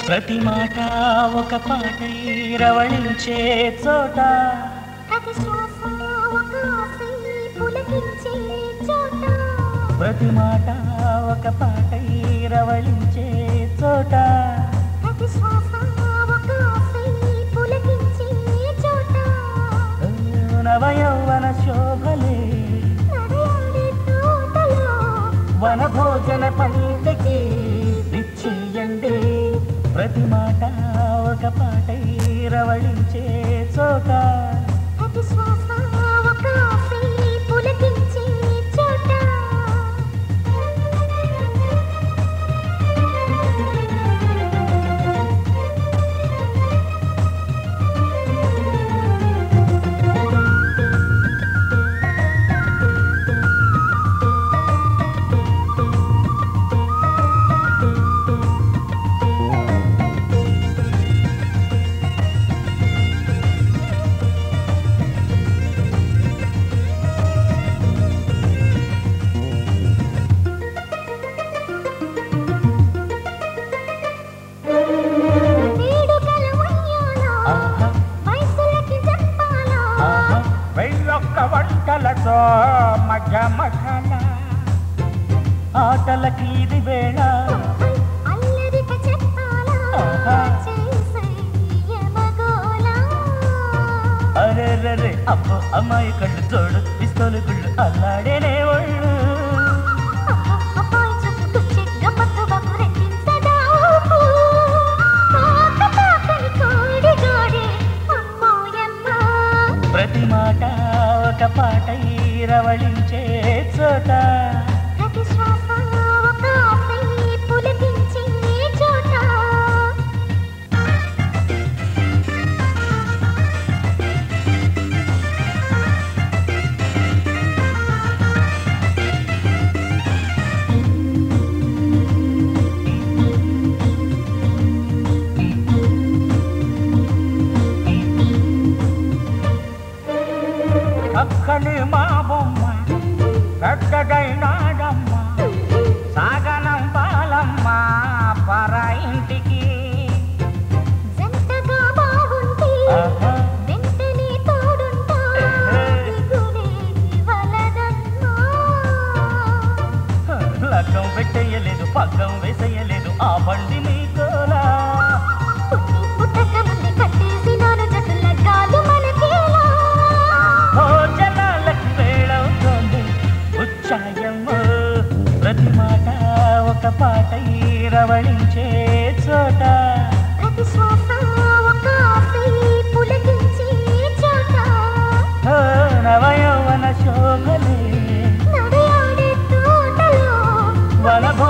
ప్రతి మాట ఒక పాటై రవళించే చోట ప్రతి శ్వాస ఒక ఆశై పులకించే చోట ప్రతి మాట ఒక పాటై రవళించే చోట ప్రతి శ్వాస ఒక ఆశై పులకించే చోట నవయౌవన శోభలే నడయాడే తోటలో వన భోజన పంటకి ఇచ్చేయండి ప్రతి మాట ఒక పాటై రవళించే చోట ప్రతి శ్వాస ఒక ఆశై పులకించే చోట వేడుకలు ఉయ్యాలో ఆహా, వయసులకి చెప్పాలో ఆహా, వెయ్యొక్క వంటలతో మధ్య మధ్యన ఆటలకి ఇది వేళ అల్లరిక చెప్పాలా ఆహా. చేసయ్యమగోలా అరే రే అప్పు అమ్మాయి కళ్ళు చూడు పిస్తోలు గుళ్ళు అల్లాడేనే ఒళ్ళు అబ్బాయి చుట్టుకొచ్చి గమ్మత్తు బాబు రెట్టించదా ఊపు. పాక పాకని కోడి గోడి అమ్మోయమ్మ. ప్రతి మాట ఒక పాటై రవళించే చోట ప్రతి శ్వాస ఒక ఆశై పులకించే చోట అక్కడి మా బొమ్మ పెద్దదైనాడమ్మ సాగనం పాలమ్మ పర ఇంటికి జంటగా బాగుంటే ఆహా, వెంటనే తోడుంటా దిగులే వలదన్నా లగ్గం పెట్టేయలేదు పగ్గం వేసేయలేదు ఆ బండి మీకోలా పుట్టి పుట్టక ముందే కట్టేసినాను జట్టుల గాలు మనకేలా భోజనాలకు వేళవుతోంది ఉచ్చాయమ్మ ప్రతి మాట ఒక పాటై రవళించే చోట ప్రతి శ్వాస ఒక ఆశై పులకించే చోట ఓ నవయౌవన శోభలే నడయాడే తోటలో వనభో